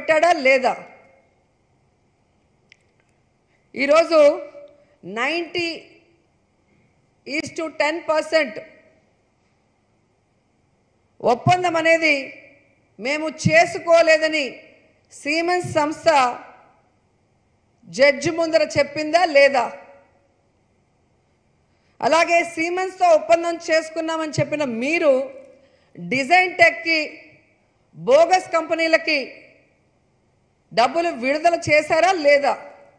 పెట్టాడా లేదా ఈరోజు ninety is to ten percent ఒప్పందం అనేది మేము చేసుకోలేదని సీమెన్స్ సంస్థ జడ్జి ముందర చెప్పిందా లేదా అలాగే సీమెన్స్తో ఒప్పందం చేసుకున్నామని చెప్పిన మీరు డిజైన్ టెక్కి బోగస్ కంపెనీలకి డబ్బులు విడుదల చేశారా లేదా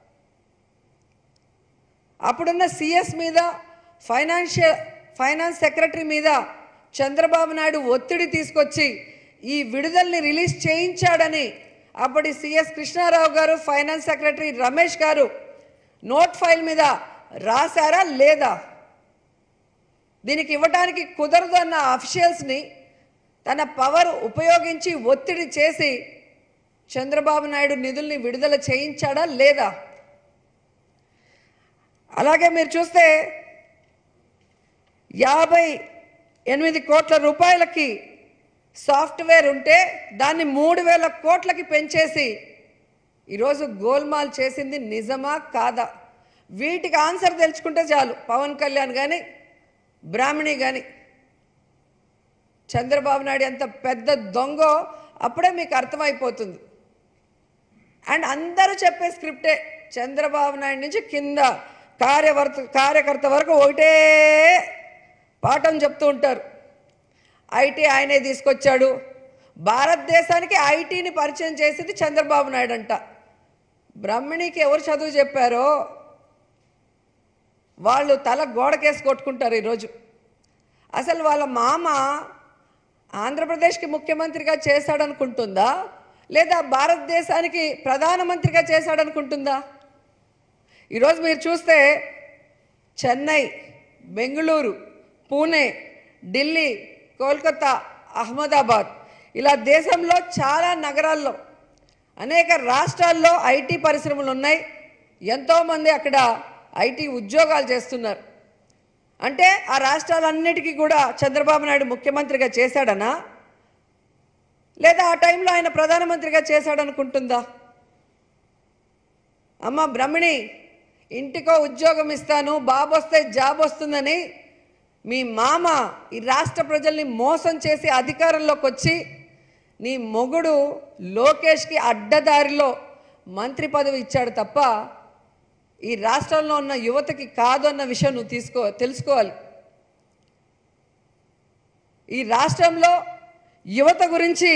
అప్పుడున్న సిఎస్ మీద ఫైనాన్షియల్ ఫైనాన్స్ సెక్రటరీ మీద చంద్రబాబు నాయుడు ఒత్తిడి తీసుకొచ్చి ఈ విడుదలని రిలీజ్ చేయించాడని అప్పటి సిఎస్ కృష్ణారావు గారు ఫైనాన్స్ సెక్రటరీ రమేష్ గారు నోట్ ఫైల్ మీద రాశారా లేదా దీనికి ఇవ్వడానికి కుదరదు అన్న అఫీషియల్స్ని తన పవర్ ఉపయోగించి ఒత్తిడి చేసి చంద్రబాబు నాయుడు నిధుల్ని విడుదల చేయించాడా లేదా అలాగే మీరు చూస్తే యాభై ఎనిమిది కోట్ల రూపాయలకి సాఫ్ట్వేర్ ఉంటే దాన్ని మూడు వేల కోట్లకి పెంచేసి ఈరోజు గోల్మాల్ చేసింది నిజమా కాదా వీటికి ఆన్సర్ తెలుసుకుంటే చాలు పవన్ కళ్యాణ్ కానీ బ్రాహ్మణి కానీ చంద్రబాబు నాయుడు ఎంత పెద్ద దొంగో అప్పుడే మీకు అర్థమైపోతుంది అండ్ అందరూ చెప్పే స్క్రిప్టే చంద్రబాబు నాయుడు నుంచి కింద కార్యవర్త కార్యకర్త వరకు ఒకటే పాఠం చెప్తూ ఉంటారు ఐటీ ఆయనే తీసుకొచ్చాడు భారతదేశానికి ఐటీని పరిచయం చేసింది చంద్రబాబు నాయుడు అంట బ్రహ్మణికి ఎవరు చదువు చెప్పారో వాళ్ళు తల గోడకేసి కొట్టుకుంటారు ఈరోజు అసలు వాళ్ళ మామ ఆంధ్రప్రదేశ్కి ముఖ్యమంత్రిగా చేశాడనుకుంటుందా లేదా భారతదేశానికి ప్రధానమంత్రిగా చేశాడనుకుంటుందా ఈరోజు మీరు చూస్తే చెన్నై బెంగళూరు పూణే ఢిల్లీ కోల్కతా అహ్మదాబాద్ ఇలా దేశంలో చాలా నగరాల్లో అనేక రాష్ట్రాల్లో ఐటీ పరిశ్రమలు ఉన్నాయి ఎంతోమంది అక్కడ ఐటీ ఉద్యోగాలు చేస్తున్నారు అంటే ఆ రాష్ట్రాలన్నిటికీ కూడా చంద్రబాబు నాయుడు ముఖ్యమంత్రిగా చేశాడనా లేదా ఆ టైంలో ఆయన ప్రధానమంత్రిగా చేశాడనుకుంటుందా అమ్మ బ్రహ్మిణి ఇంటికో ఉద్యోగం ఇస్తాను బాబు వస్తే జాబ్ వస్తుందని మీ మామ ఈ రాష్ట్ర ప్రజల్ని మోసం చేసి అధికారంలోకి వచ్చి నీ మొగుడు లోకేష్కి అడ్డదారిలో మంత్రి పదవి ఇచ్చాడు తప్ప ఈ రాష్ట్రంలో ఉన్న యువతకి కాదు అన్న విషయం నువ్వు తీసుకో తెలుసుకోవాలి ఈ రాష్ట్రంలో యువత గురించి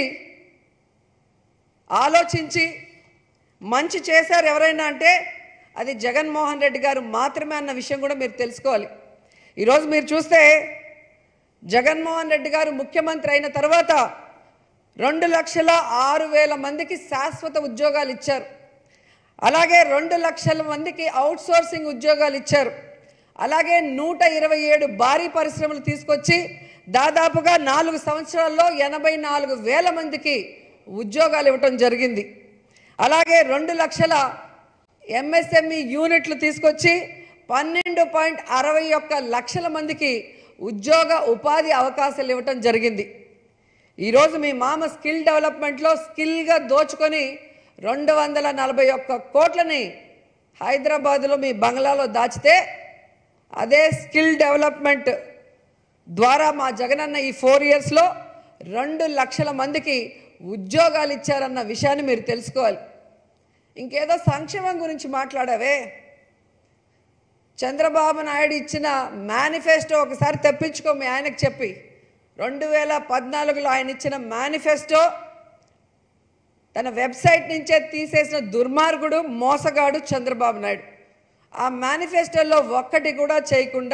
ఆలోచించి మంచి చేశారు ఎవరైనా అంటే అది జగన్మోహన్ రెడ్డి గారు మాత్రమే అన్న విషయం కూడా మీరు తెలుసుకోవాలి ఈరోజు మీరు చూస్తే జగన్మోహన్ రెడ్డి గారు ముఖ్యమంత్రి అయిన తర్వాత రెండు లక్షల ఆరు వేల మందికి శాశ్వత ఉద్యోగాలు ఇచ్చారు అలాగే రెండు లక్షల మందికి అవుట్ సోర్సింగ్ ఉద్యోగాలు ఇచ్చారు అలాగే నూట ఇరవై ఏడు భారీ పరిశ్రమలు తీసుకొచ్చి దాదాపుగా నాలుగు సంవత్సరాల్లో ఎనభై నాలుగు వేల మందికి ఉద్యోగాలు ఇవ్వటం జరిగింది అలాగే రెండు లక్షల ఎంఎస్ఎంఈ యూనిట్లు తీసుకొచ్చి పన్నెండు పాయింట్ అరవై ఒక్క లక్షల మందికి ఉద్యోగ ఉపాధి అవకాశాలు ఇవ్వటం జరిగింది ఈరోజు మీ మామ స్కిల్ డెవలప్మెంట్లో స్కిల్గా దోచుకొని రెండు వందల నలభై ఒక్క కోట్లని హైదరాబాదులో మీ బంగ్లాలో దాచితే అదే స్కిల్ డెవలప్మెంట్ ద్వారా మా జగనన్న ఈ ఫోర్ ఇయర్స్లో రెండు లక్షల మందికి ఉద్యోగాలు ఇచ్చారన్న విషయాన్ని మీరు తెలుసుకోవాలి ఇంకేదో సంక్షేమం గురించి మాట్లాడావే చంద్రబాబు నాయుడు ఇచ్చిన మేనిఫెస్టో ఒకసారి తెప్పించుకో మీ ఆయనకు చెప్పి రెండు వేల పద్నాలుగులో ఆయన ఇచ్చిన మేనిఫెస్టో తన వెబ్సైట్ నుంచే తీసేసిన దుర్మార్గుడు మోసగాడు చంద్రబాబు నాయుడు ఆ మేనిఫెస్టోలో ఒక్కటి కూడా చేయకుండా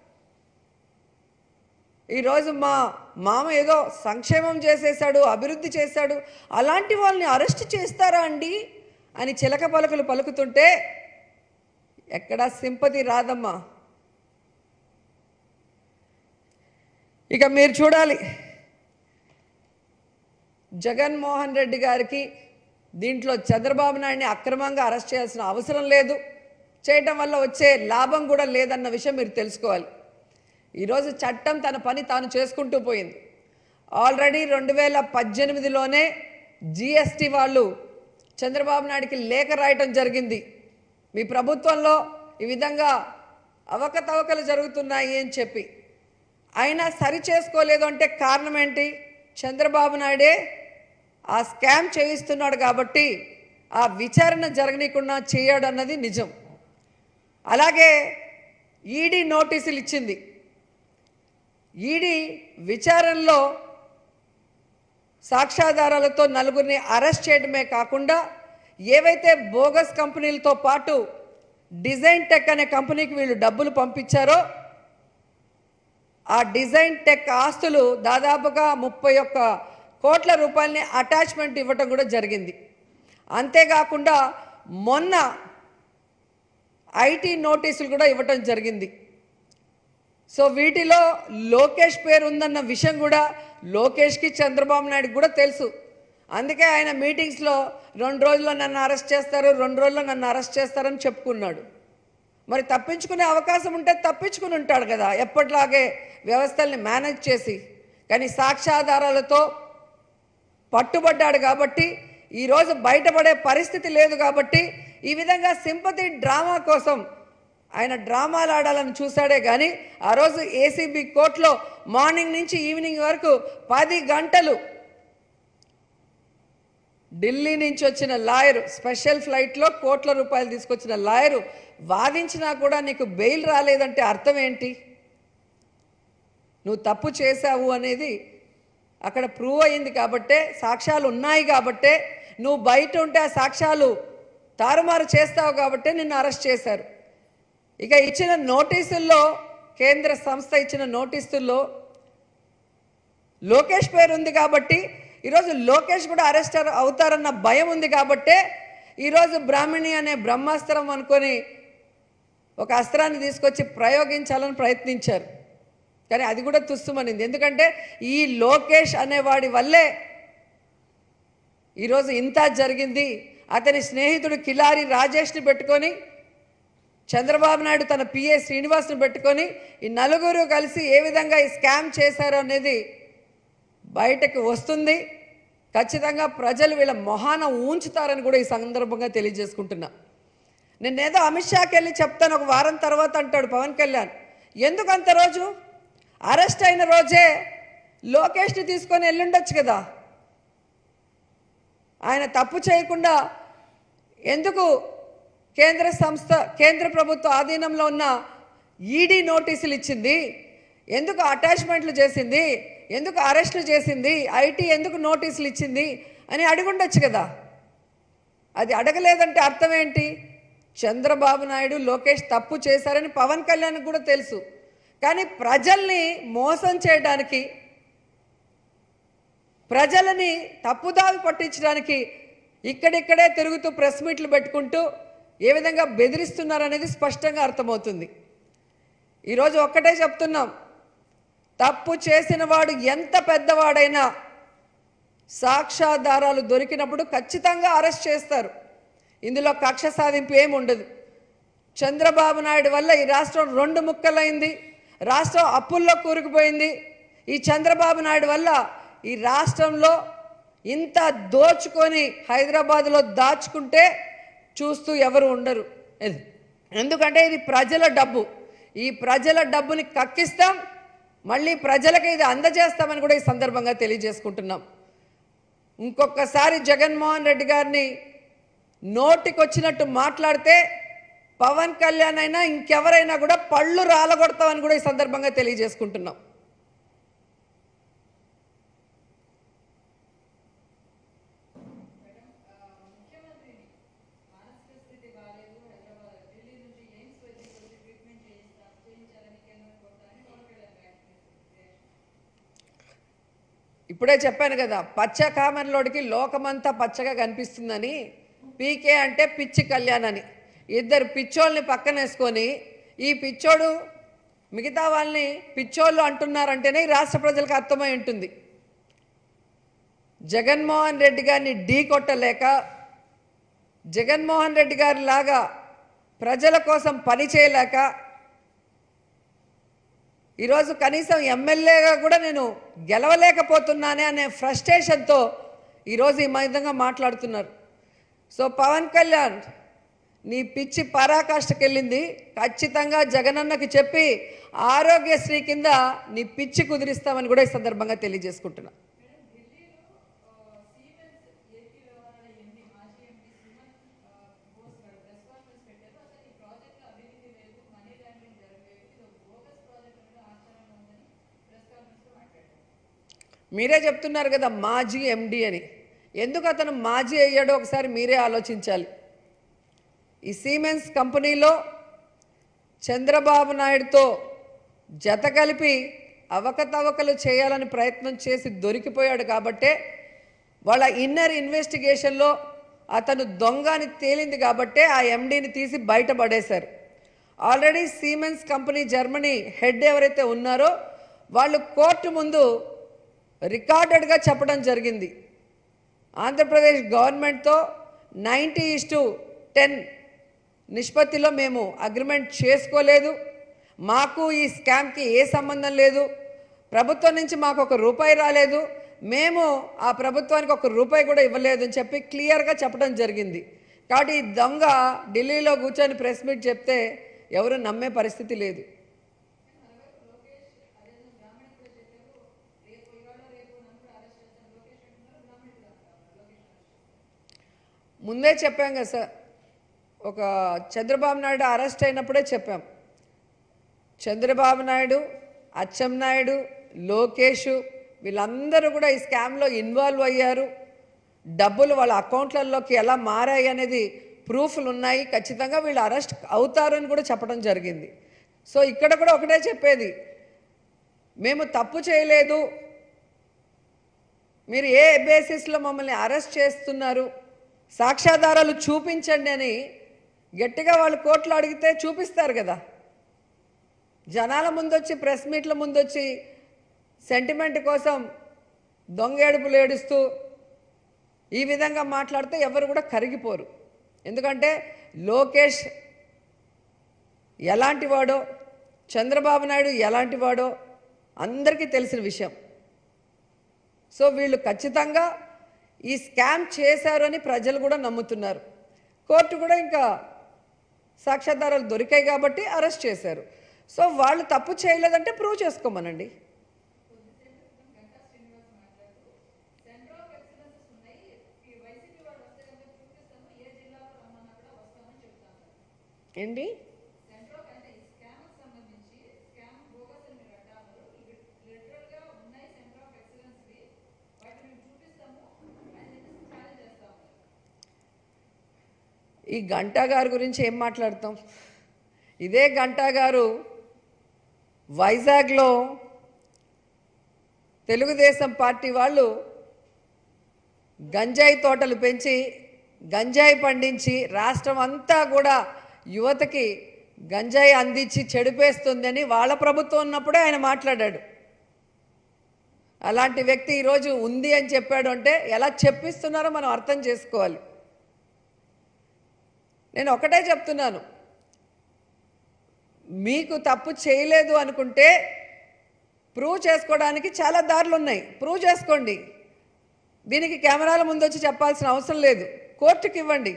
ఈరోజు మా మామ ఏదో సంక్షేమం చేసేశాడు అభివృద్ధి చేశాడు అలాంటి వాళ్ళని అరెస్ట్ చేస్తారా అండి అని చిలక పలుకులు పలుకుతుంటే ఎక్కడా సింపతి రాదమ్మా ఇక మీరు చూడాలి జగన్మోహన్ రెడ్డి గారికి దీంట్లో చంద్రబాబు నాయుడిని అక్రమంగా అరెస్ట్ చేయాల్సిన అవసరం లేదు చేయటం వల్ల వచ్చే లాభం కూడా లేదన్న విషయం మీరు తెలుసుకోవాలి ఈరోజు చట్టం తన పని తాను చేసుకుంటూ పోయింది ఆల్రెడీ రెండు వేల పద్దెనిమిదిలోనే జిఎస్టీ వాళ్ళు చంద్రబాబు నాయుడికి లేఖ రాయటం జరిగింది మీ ప్రభుత్వంలో ఈ విధంగా అవకతవకలు జరుగుతున్నాయి అని చెప్పి అయినా సరి చేసుకోలేదు అంటే కారణం ఏంటి చంద్రబాబు నాయుడే ఆ స్కామ్ చేయిస్తున్నాడు కాబట్టి ఆ విచారణ జరగనీయకుండా చేయడు అన్నది నిజం అలాగే ఈడీ నోటీసులు ఇచ్చింది ఈడీ విచారణలో సాక్ష్యాధారాలతో నలుగురిని అరెస్ట్ చేయడమే కాకుండా ఏవైతే బోగస్ కంపెనీలతో పాటు డిజైన్ టెక్ అనే కంపెనీకి వీళ్ళు డబ్బులు పంపించారో ఆ డిజైన్ టెక్ ఆస్తులు దాదాపుగా ముప్పై ఒక్క కోట్ల రూపాయలని అటాచ్మెంట్ ఇవ్వటం కూడా జరిగింది అంతేకాకుండా మొన్న ఐటీ నోటీసులు కూడా ఇవ్వటం జరిగింది సో వీటిలో లోకేష్ పేరు ఉందన్న విషయం కూడా లోకేష్కి చంద్రబాబు నాయుడుకి కూడా తెలుసు అందుకే ఆయన మీటింగ్స్లో రెండు రోజుల్లో నన్ను అరెస్ట్ చేస్తారు రెండు రోజుల్లో నన్ను అరెస్ట్ చేస్తారని చెప్పుకున్నాడు మరి తప్పించుకునే అవకాశం ఉంటే తప్పించుకుని ఉంటాడు కదా ఎప్పటిలాగే వ్యవస్థల్ని మేనేజ్ చేసి కానీ సాక్ష్యాధారాలతో పట్టుబడ్డాడు కాబట్టి ఈరోజు బయటపడే పరిస్థితి లేదు కాబట్టి ఈ విధంగా సింపతి డ్రామా కోసం ఆయన డ్రామాలు ఆడాలని చూశాడే కానీ ఆ రోజు ఏసీబీ కోర్టులో మార్నింగ్ నుంచి ఈవినింగ్ వరకు పది గంటలు ఢిల్లీ నుంచి వచ్చిన లాయరు స్పెషల్ ఫ్లైట్లో కోట్ల రూపాయలు తీసుకొచ్చిన లాయరు వాదించినా కూడా నీకు బెయిల్ రాలేదంటే అర్థం ఏంటి నువ్వు తప్పు చేశావు అనేది అక్కడ ప్రూవ్ అయింది కాబట్టే సాక్ష్యాలు ఉన్నాయి కాబట్టే నువ్వు బయట ఉంటే ఆ సాక్ష్యాలు తారుమారు చేస్తావు కాబట్టే నిన్ను అరెస్ట్ చేశారు ఇక ఇచ్చిన నోటీసుల్లో కేంద్ర సంస్థ ఇచ్చిన నోటీసుల్లో లోకేష్ పేరు ఉంది కాబట్టి ఈరోజు లోకేష్ కూడా అరెస్ట్ అవుతారన్న భయం ఉంది కాబట్టే ఈరోజు బ్రాహ్మణి అనే బ్రహ్మాస్త్రం అనుకొని ఒక అస్త్రాన్ని తీసుకొచ్చి ప్రయోగించాలని ప్రయత్నించారు కానీ అది కూడా తుస్సుమనింది ఎందుకంటే ఈ లోకేష్ అనేవాడి వల్లే ఈరోజు ఇంత జరిగింది అతని స్నేహితుడు కిలారి రాజేష్ని పెట్టుకొని చంద్రబాబు నాయుడు తన పిఏ శ్రీనివాస్ను పెట్టుకొని ఈ నలుగురు కలిసి ఏ విధంగా ఈ స్కామ్ చేశారో అనేది బయటకు వస్తుంది ఖచ్చితంగా ప్రజలు వీళ్ళ మొహాన ఉంచుతారని కూడా ఈ సందర్భంగా తెలియజేసుకుంటున్నా నేనేదో అమిత్ షాకి వెళ్ళి చెప్తాను ఒక వారం తర్వాత అంటాడు పవన్ కళ్యాణ్ ఎందుకు అంత రోజు అరెస్ట్ అయిన రోజే లోకేష్ని తీసుకొని వెళ్ళుండొచ్చు కదా ఆయన తప్పు చేయకుండా ఎందుకు కేంద్ర సంస్థ కేంద్ర ప్రభుత్వ ఆధీనంలో ఉన్న ఈడీ నోటీసులు ఇచ్చింది ఎందుకు అటాచ్మెంట్లు చేసింది ఎందుకు అరెస్టులు చేసింది ఐటీ ఎందుకు నోటీసులు ఇచ్చింది అని అడుగుండొచ్చు కదా అది అడగలేదంటే అర్థం ఏంటి చంద్రబాబు నాయుడు లోకేష్ తప్పు చేశారని పవన్ కళ్యాణ్ కూడా తెలుసు కానీ ప్రజల్ని మోసం చేయడానికి ప్రజలని తప్పుదావి పట్టించడానికి ఇక్కడిక్కడే తిరుగుతూ ప్రెస్ మీట్లు పెట్టుకుంటూ ఏ విధంగా బెదిరిస్తున్నారనేది స్పష్టంగా అర్థమవుతుంది ఈరోజు ఒక్కటే చెప్తున్నాం తప్పు చేసిన వాడు ఎంత పెద్దవాడైనా సాక్ష్యాధారాలు దొరికినప్పుడు ఖచ్చితంగా అరెస్ట్ చేస్తారు ఇందులో కక్ష సాధింపు ఏమి ఉండదు చంద్రబాబు నాయుడు వల్ల ఈ రాష్ట్రం రెండు ముక్కలైంది రాష్ట్రం అప్పుల్లో కూరుకుపోయింది ఈ చంద్రబాబు నాయుడు వల్ల ఈ రాష్ట్రంలో ఇంత దోచుకొని హైదరాబాద్లో దాచుకుంటే చూస్తూ ఎవరు ఉండరు ఇది- ఎందుకంటే ఇది ప్రజల డబ్బు ఈ ప్రజల డబ్బుని కక్కిస్తాం మళ్ళీ ప్రజలకు ఇది అందజేస్తామని కూడా ఈ సందర్భంగా తెలియజేసుకుంటున్నాం ఇంకొకసారి జగన్మోహన్ రెడ్డి గారిని నోటికొచ్చినట్టు మాట్లాడితే పవన్ కళ్యాణ్ అయినా ఇంకెవరైనా కూడా పళ్ళు రాలగొడతామని కూడా ఈ సందర్భంగా తెలియజేసుకుంటున్నాం ఇప్పుడే చెప్పాను కదా పచ్చ కామన్లోడికి లోకమంతా పచ్చగా కనిపిస్తుందని పీకే అంటే పిచ్చి కళ్యాణ్ అని ఇద్దరు పిచ్చోళ్ళని పక్కనేసుకొని ఈ పిచ్చోడు మిగతా వాళ్ళని పిచ్చోళ్ళు అంటున్నారంటేనే ఈ రాష్ట్ర ప్రజలకు అర్థమై ఉంటుంది జగన్మోహన్ రెడ్డి గారిని ఢీ కొట్టలేక జగన్మోహన్ రెడ్డి గారి లాగా ప్రజల కోసం పని చేయలేక ఈరోజు కనీసం ఎమ్మెల్యేగా కూడా నేను గెలవలేకపోతున్నానే అనే ఫ్రస్ట్రేషన్తో ఈరోజు ఈ విధంగా మాట్లాడుతున్నారు సో పవన్ కళ్యాణ్ నీ పిచ్చి పరాకాష్ఠకెళ్ళింది ఖచ్చితంగా జగనన్నకి చెప్పి ఆరోగ్యశ్రీ కింద నీ పిచ్చి కుదిరిస్తామని కూడా ఈ సందర్భంగా తెలియజేసుకుంటున్నా మీరే చెప్తున్నారు కదా మాజీ ఎండి అని ఎందుకు అతను మాజీ అయ్యాడో ఒకసారి మీరే ఆలోచించాలి ఈ సీమెన్స్ కంపెనీలో చంద్రబాబు నాయుడుతో జత కలిపి అవకతవకలు చేయాలని ప్రయత్నం చేసి దొరికిపోయాడు కాబట్టే వాళ్ళ ఇన్నర్ ఇన్వెస్టిగేషన్లో అతను దొంగ అని తేలింది కాబట్టే ఆ ఎండీని తీసి బయటపడేశారు already Siemens company Germany head ఎవరైతే ఉన్నారో వాళ్ళు కోర్టు ముందు రికార్డెడ్గా చెప్పడం జరిగింది ఆంధ్రప్రదేశ్ గవర్నమెంట్తో నైంటీ ఇస్టు టెన్ నిష్పత్తిలో మేము అగ్రిమెంట్ చేసుకోలేదు మాకు ఈ స్కామ్కి ఏ సంబంధం లేదు ప్రభుత్వం నుంచి మాకు ఒక రూపాయి రాలేదు మేము ఆ ప్రభుత్వానికి ఒక రూపాయి కూడా ఇవ్వలేదు అని చెప్పి క్లియర్గా చెప్పడం జరిగింది కాబట్టి ఈ దొంగ ఢిల్లీలో కూర్చొని ప్రెస్ మీట్ చెప్తే ఎవరు నమ్మే పరిస్థితి లేదు ముందే చెప్పాం కదా సార్ ఒక చంద్రబాబు నాయుడు అరెస్ట్ అయినప్పుడే చెప్పాం చంద్రబాబు నాయుడు అచ్చెం నాయుడు లోకేష్ వీళ్ళందరూ కూడా ఈ స్కామ్లో ఇన్వాల్వ్ అయ్యారు డబ్బులు వాళ్ళ అకౌంట్లలోకి ఎలా మారాయి అనేది ప్రూఫ్లు ఉన్నాయి ఖచ్చితంగా వీళ్ళు అరెస్ట్ అవుతారని కూడా చెప్పడం జరిగింది సో ఇక్కడ కూడా ఒకటే చెప్పేది మేము తప్పు చేయలేదు మీరు ఏ బేసిస్లో మమ్మల్ని అరెస్ట్ చేస్తున్నారు సాక్ష్యాధారాలు చూపించండి అని గట్టిగా వాళ్ళు కోర్టులో అడిగితే చూపిస్తారు కదా జనాల ముందొచ్చి ప్రెస్ మీట్ల ముందొచ్చి సెంటిమెంట్ కోసం దొంగ ఏడుపులు ఏడుస్తూ ఈ విధంగా మాట్లాడితే ఎవరు కూడా కరిగిపోరు ఎందుకంటే లోకేష్ ఎలాంటి వాడో చంద్రబాబు నాయుడు ఎలాంటి వాడో అందరికీ తెలిసిన విషయం సో వీళ్ళు ఖచ్చితంగా ఈ స్కామ్ చేశారు అని ప్రజలు కూడా నమ్ముతున్నారు కోర్టు కూడా ఇంకా సాక్ష్యాధారాలు దొరికాయి కాబట్టి అరెస్ట్ చేశారు సో వాళ్ళు తప్పు చేయలేదంటే ప్రూవ్ చేసుకోమనండి ఏంటి ఈ గంటా గారి గురించి ఏం మాట్లాడతాం ఇదే గంటా గారు వైజాగ్లో తెలుగుదేశం పార్టీ వాళ్ళు గంజాయి తోటలు పెంచి గంజాయి పండించి రాష్ట్రం అంతా కూడా యువతకి గంజాయి అందించి చెడిపేస్తుందని వాళ్ళ ప్రభుత్వం ఉన్నప్పుడే ఆయన మాట్లాడాడు అలాంటి వ్యక్తి ఈరోజు ఉంది అని చెప్పాడు అంటే ఎలా చెప్పిస్తున్నారో మనం అర్థం చేసుకోవాలి నేను ఒకటే చెప్తున్నాను మీకు తప్పు చేయలేదు అనుకుంటే ప్రూవ్ చేసుకోవడానికి చాలా దారులు ఉన్నాయి ప్రూవ్ చేసుకోండి దీనికి కెమెరాల ముందు వచ్చి చెప్పాల్సిన అవసరం లేదు కోర్టుకి ఇవ్వండి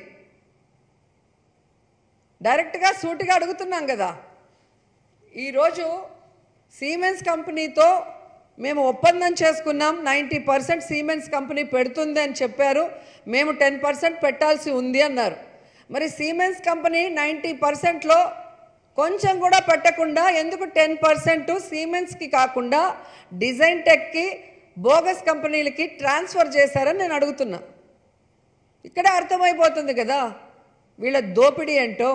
డైరెక్ట్గా సూటిగా అడుగుతున్నాం కదా ఈరోజు సీమెన్స్ కంపెనీతో మేము ఒప్పందం చేసుకున్నాం నైంటీ పర్సెంట్ సీమెన్స్ కంపెనీ పెడుతుంది అని చెప్పారు మేము టెన్ పర్సెంట్ పెట్టాల్సి ఉంది అన్నారు మరి సీమెన్స్ కంపెనీ నైంటీ పర్సెంట్లో కొంచెం కూడా పెట్టకుండా ఎందుకు టెన్ పర్సెంట్ సీమెన్స్కి కాకుండా డిజైన్ టెక్కి బోగస్ కంపెనీలకి ట్రాన్స్ఫర్ చేశారని నేను అడుగుతున్నా ఇక్కడే అర్థమైపోతుంది కదా వీళ్ళ దోపిడీ ఏంటో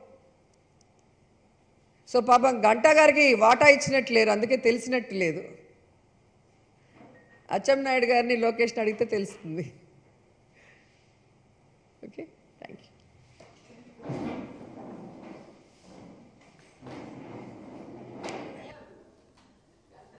సో పాపం గంటా గారికి వాటా ఇచ్చినట్టు లేరు అందుకే తెలిసినట్టు లేదు అచ్చెన్నాయుడు గారిని లోకేష్ని అడిగితే తెలుస్తుంది ఓకే థ్యాంక్ యూ